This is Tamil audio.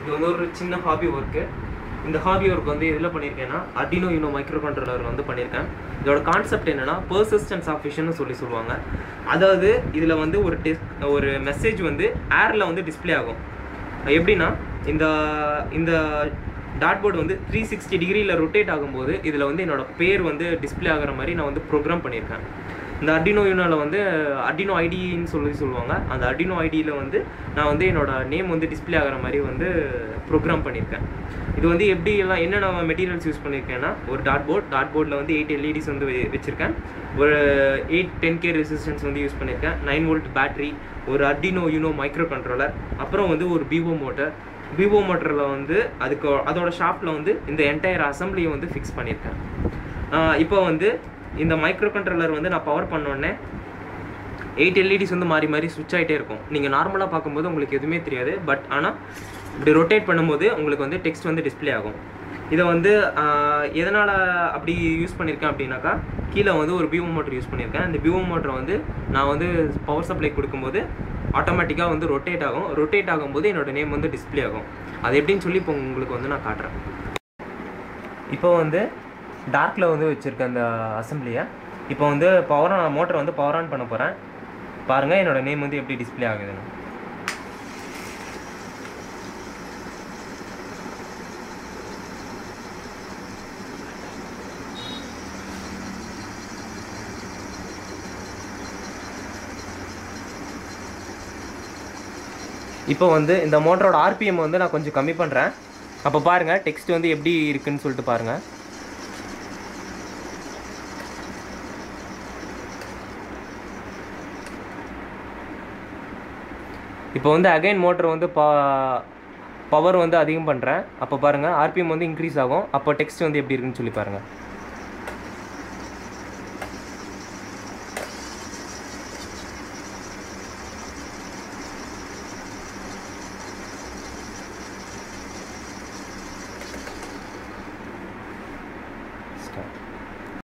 இது வந்து ஒரு சின்ன ஹாபி ஒர்க்கு இந்த ஹாபி ஒர்க் வந்து எதில் பண்ணியிருக்கேன்னா அடினோ யூனோ மைக்ரோ கண்ட்ரோலர் வந்து பண்ணியிருக்கேன் இதோட கான்செப்ட் என்னன்னா பர்சிஸ்டன்ஸ் ஆஃப் விஷன்னு சொல்லி சொல்லுவாங்க அதாவது இதில் வந்து ஒரு டிஸ் ஒரு மெசேஜ் வந்து ஏரில் வந்து டிஸ்ப்ளே ஆகும் எப்படின்னா இந்த இந்த டாட் போர்டு வந்து த்ரீ சிக்ஸ்டி டிகிரியில் ரொட்டேட் ஆகும்போது இதில் வந்து என்னோட பேர் வந்து டிஸ்ப்ளே ஆகிற மாதிரி நான் வந்து ப்ரோக்ராம் பண்ணியிருக்கேன் இந்த அடினோ யூனோவில் வந்து அடினோ ஐடின்னு சொல்லி சொல்லுவாங்க அந்த அடினோ ஐடியில் வந்து நான் வந்து என்னோட நேம் வந்து டிஸ்ப்ளே ஆகிற மாதிரி வந்து ப்ரோக்ராம் பண்ணியிருக்கேன் இது வந்து எப்படி எல்லாம் என்னென்ன மெட்டீரியல்ஸ் யூஸ் பண்ணியிருக்கேன்னா ஒரு டாட் போர்ட் டாட் போர்டில் வந்து எயிட் எல்இடிஸ் வந்து வெ- வச்சிருக்கேன் ஒரு எயிட் டென் கே ரெசிஸ்டன்ஸ் வந்து யூஸ் பண்ணியிருக்கேன் நைன் வோல்ட் பேட்டரி ஒரு அடினோ யூனோ மைக்ரோ கண்ட்ரோலர் அப்புறம் வந்து ஒரு பிவோ மோட்டர் விவோ மோட்டரில் வந்து அதுக்கு அதோட ஷாப்பில் வந்து இந்த என்டையர் அசம்பிளியை வந்து ஃபிக்ஸ் பண்ணியிருக்கேன் ஆஹ் இப்போ வந்து இந்த மைக்ரோ கண்ட்ரோலர் வந்து நான் பவர் பண்ணோடனே எயிட் எல்இடிஸ் வந்து மாறி மாறி சுவிட்ச் ஆகிட்டே இருக்கும் நீங்கள் நார்மலாக பார்க்கும்போது உங்களுக்கு எதுவுமே தெரியாது பட் ஆனால் இப்படி ரொட்டேட் பண்ணும்போது உங்களுக்கு வந்து டெக்ஸ்ட் வந்து டிஸ்ப்ளே ஆகும் இதை வந்து எதனால் அப்படி யூஸ் பண்ணியிருக்கேன் அப்படின்னாக்கா கீழே வந்து ஒரு பிஓ மோட்டர் யூஸ் பண்ணியிருக்கேன் அந்த பிஓ மோட்டரை வந்து நான் வந்து பவர் சப்ளை கொடுக்கும்போது ஆட்டோமேட்டிக்காக வந்து ரொட்டேட் ஆகும் ரொட்டேட் ஆகும்போது என்னோட நேம் வந்து டிஸ்ப்ளே ஆகும் அது எப்படின்னு சொல்லி இப்போ உங்களுக்கு வந்து நான் காட்டுறேன் இப்போ வந்து டார்க்கில் வந்து வச்சுருக்கேன் அந்த அசம்பிளியை இப்போ வந்து பவர் ஆன் மோட்டரை வந்து பவர் ஆன் பண்ண போகிறேன் பாருங்கள் என்னோட நேம் வந்து எப்படி டிஸ்ப்ளே ஆகுதுன்னு இப்போ வந்து இந்த மோட்டரோட ஆர்பிஎம் வந்து நான் கொஞ்சம் கம்மி பண்ணுறேன் அப்போ பாருங்கள் டெக்ஸ்ட் வந்து எப்படி இருக்குன்னு சொல்லிட்டு பாருங்கள் இப்போ வந்து அகைன் மோட்டர் வந்து பா பவர் வந்து அதிகம் பண்ணுறேன் அப்போ பாருங்கள் ஆர்பிஎம் வந்து இன்க்ரீஸ் ஆகும் அப்போ டெக்ஸ்ட் வந்து எப்படி இருக்குன்னு சொல்லி பாருங்கள்